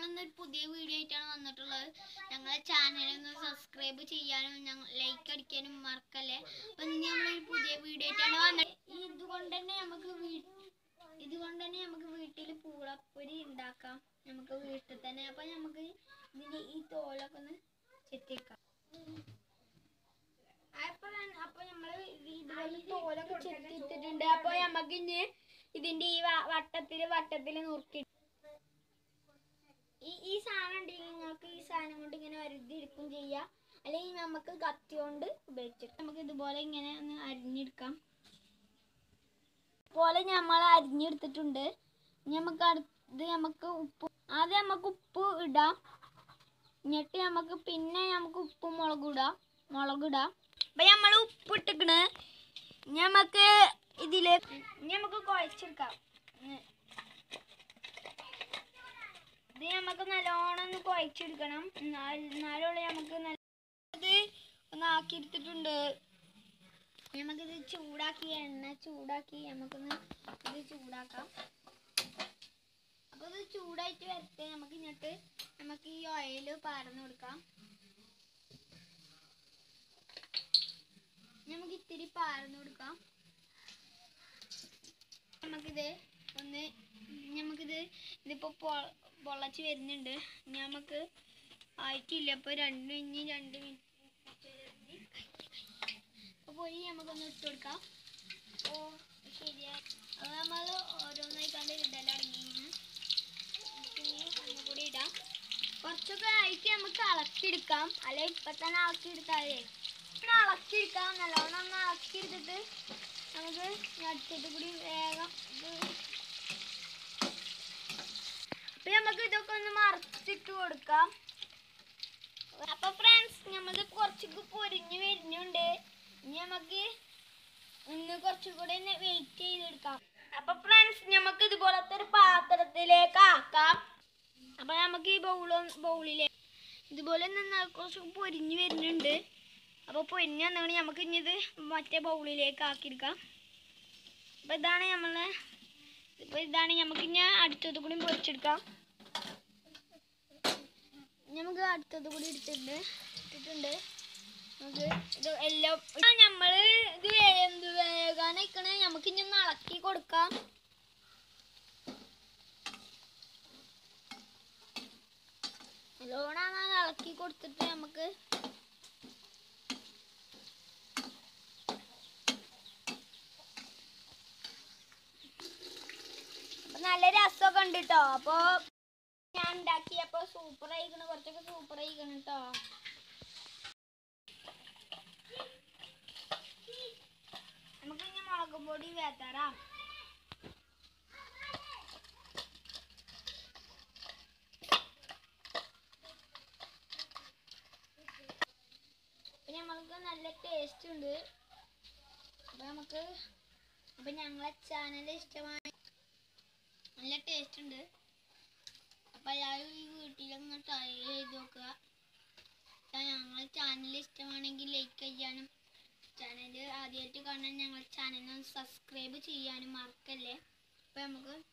നമ്മളിന്നൊരു പുതിയ വീഡിയോ ആയിട്ടാണ് വന്നിട്ടുള്ളത് ഞങ്ങളെ ചാനൽ ഒന്ന് സബ്സ്ക്രൈബ് ചെയ്യാനും ഞങ്ങൾ ലൈക്ക് അടിക്കാനും മറക്കല്ലേ അപ്പൊ ഇന്ന് നമ്മളൊരു പുതിയ വീഡിയോ ആയിട്ടാണ് വന്നത് ഇതുകൊണ്ട് തന്നെ നമുക്ക് വീ- ഇതുകൊണ്ട് തന്നെ നമുക്ക് വീട്ടിൽ പൂളപ്പൊരി ഉണ്ടാക്കാം നമുക്ക് വീട്ടിൽ തന്നെ അപ്പൊ നമുക്ക് ഇതിന്റെ ഈ തോലൊക്കെ ഒന്ന് ചെത്തിക്കാം അപ്പൊ അപ്പൊ നമ്മള് ഇതുപോലെ തോലൊക്കെ ചെത്തിയിട്ടിട്ടുണ്ട് അപ്പൊ നമുക്ക് ഇനി ഇതിന്റെ ഈ വ- വട്ടത്തില് വട്ടത്തില് നുറുക്കി ഈ ഈ സാധനം ഉണ്ടെങ്കിൽ നിങ്ങൾക്ക് ഈ സാധനം കൊണ്ട് ഇങ്ങനെ വരുതി എടുക്കും ചെയ്യാം അല്ലെങ്കിൽ നമുക്ക് കത്തി കൊണ്ട് ഉപയോഗിച്ചിട്ട് നമുക്ക് ഇതുപോലെ ഇങ്ങനെ ഒന്ന് അരിഞ്ഞെടുക്കാം പോലെ നമ്മൾ അരിഞ്ഞെടുത്തിട്ടുണ്ട് ഇനി നമുക്ക് അടുത്ത് നമുക്ക് ഉപ്പ് ആദ്യം നമുക്ക് ഉപ്പ് ഇടാം എന്നിട്ട് നമുക്ക് പിന്നെ നമുക്ക് ഉപ്പ് മുളക് ഇടാം മുളക് ഇടാം അപ്പൊ നമ്മൾ ഉപ്പ് ഇട്ടിക്കണ് ഇനി നമുക്ക് ഇതിലേക്ക് ഇനി നമുക്ക് കുഴച്ചെടുക്കാം ഉം. ഇത് നമുക്ക് നല്ലോണം ഒന്ന് കുഴച്ചെടുക്കണം എന്നാൽ- എന്നാലുള്ള നമുക്ക് നല്ല ഇത് ഒന്ന് ആക്കിയെടുത്തിട്ടുണ്ട് നമുക്കിത് ചൂടാക്കി എണ്ണ ചൂടാക്കി നമുക്കൊന്ന് ഇത് ചൂടാക്കാം അപ്പോൾ ഇത് ചൂടായിട്ട് വരട്ടെ നമുക്ക് ഇങ്ങോട്ട് നമുക്ക് ഈ ഓയിൽ പാർന്ന് കൊടുക്കാം നമുക്ക് ഇത്തിരി പാർന്ന് കൊടുക്കാം നമുക്കിത് ഒന്ന് നമുക്കിത് ഇതിപ്പോ പൊ- പൊള്ളച്ച് വരുന്നുണ്ട് ഇനി നമുക്ക് ആയിട്ടില്ല അപ്പോൾ രണ്ട് ഇനി രണ്ട് മിനിറ്റ് അപ്പോൾ പൊരി നമുക്കൊന്ന് ഇട്ട് കൊടുക്കാം ഓ ശരിയായി അത് നമ്മൾ ഓരോന്നായി കണ്ട് ഇടലടങ്ങിയാണ് പിന്നെ ഒന്നുകൂടി ഇടാം കുറച്ചൊക്കെ ആയിട്ട് നമുക്ക് ഇളക്കിയെടുക്കാം അല്ലെ ഇപ്പം തന്നെ ഇളക്കിയെടുത്താലേ ഒന്ന് ഇളക്കിയെടുക്കാം നല്ലോണം ഒന്ന് ഇളക്കിയെടുത്തിട്ട് നമുക്ക് ഇനി അടുത്തത് കൂടി വേഗം ഇത് അപ്പൊ നമുക്ക് ഇതൊക്കെ ഒന്ന് മറച്ചിട്ട് കൊടുക്കാം അപ്പൊ ഫ്രണ്ട്സ് നമ്മത് കുറച്ചൊക്കെ പൊരിഞ്ഞു വരുന്നുണ്ട് ഇനി നമുക്ക് ഒന്ന് കുറച്ചുകൂടെ ഒന്ന് വെയിറ്റ് ചെയ്തെടുക്കാം അപ്പൊ ഫ്രണ്ട്സ് നമുക്ക് ഇതുപോലത്തെ ഒരു പാത്രത്തിലേക്ക് ആക്കാം അപ്പൊ നമുക്ക് ഈ ബൗള് ബൗളിലെ ഇതുപോലെ നിന്ന് കുറച്ച് പൊരിഞ്ഞു വരുന്നുണ്ട് അപ്പോൾ പൊരിഞ്ഞു വന്നുകൊണ്ട് നമുക്ക് ഇനി ഇത് മറ്റേ ബൗളിലേക്ക് ആക്കിയെടുക്കാം അപ്പോൾ ഇതാണ് നമ്മളെ ഇപ്പോൾ ഇതാണ് നമുക്ക് ഇനി അടുത്തത് കൂടി പൊരിച്ചെടുക്കാം നമുക്ക് അടുത്തത് കൂടി എടുത്തിട്ടുണ്ട് ഇട്ടിട്ടുണ്ട് നമുക്ക് ഇത് എല്ലാം നമ്മൾ ഇത് വേ- എന്ത് വേഗം നിൽക്കണേ നമുക്ക് ഇനി ഒന്ന് ഇളക്കി കൊടുക്കാം നല്ലോണം അത് ഇളക്കി കൊടുത്തിട്ട് നമുക്ക് അപ്പൊ നല്ല രസമൊക്കെ ഉണ്ട് കേട്ടോ അപ്പൊ ഞാൻ ഉണ്ടാക്കിയപ്പോ സൂപ്പർ ആയിക്കണ് കുറച്ചൊക്കെ സൂപ്പർ ആയിക്കണ് കേട്ടോ നമുക്ക് ഇനി മുളക് പൊടി വേത്തറാം പിന്നെ നമ്മൾക്ക് നല്ല ടേസ്റ്റ് ഉണ്ട് അപ്പൊ നമുക്ക് അപ്പൊ ഞങ്ങളെ ചാനൽ ഇഷ്ടമായി നല്ല ടേസ്റ്റ് ഉണ്ട് അപ്പൊ എല്ലാവരും ഈ വീട്ടിലൊന്ന് ട്രൈ ചെയ്ത് നോക്കുക അപ്പൊ ഞങ്ങളെ ചാനൽ ഇഷ്ടമാണെങ്കിൽ ലൈക്ക് ചെയ്യാനും ചാനൽ ആദ്യമായിട്ട് കാണാൻ ഞങ്ങളെ ചാനൽ ഒന്ന് സബ്സ്ക്രൈബ് ചെയ്യാനും മറക്കല്ലേ അപ്പൊ നമുക്ക്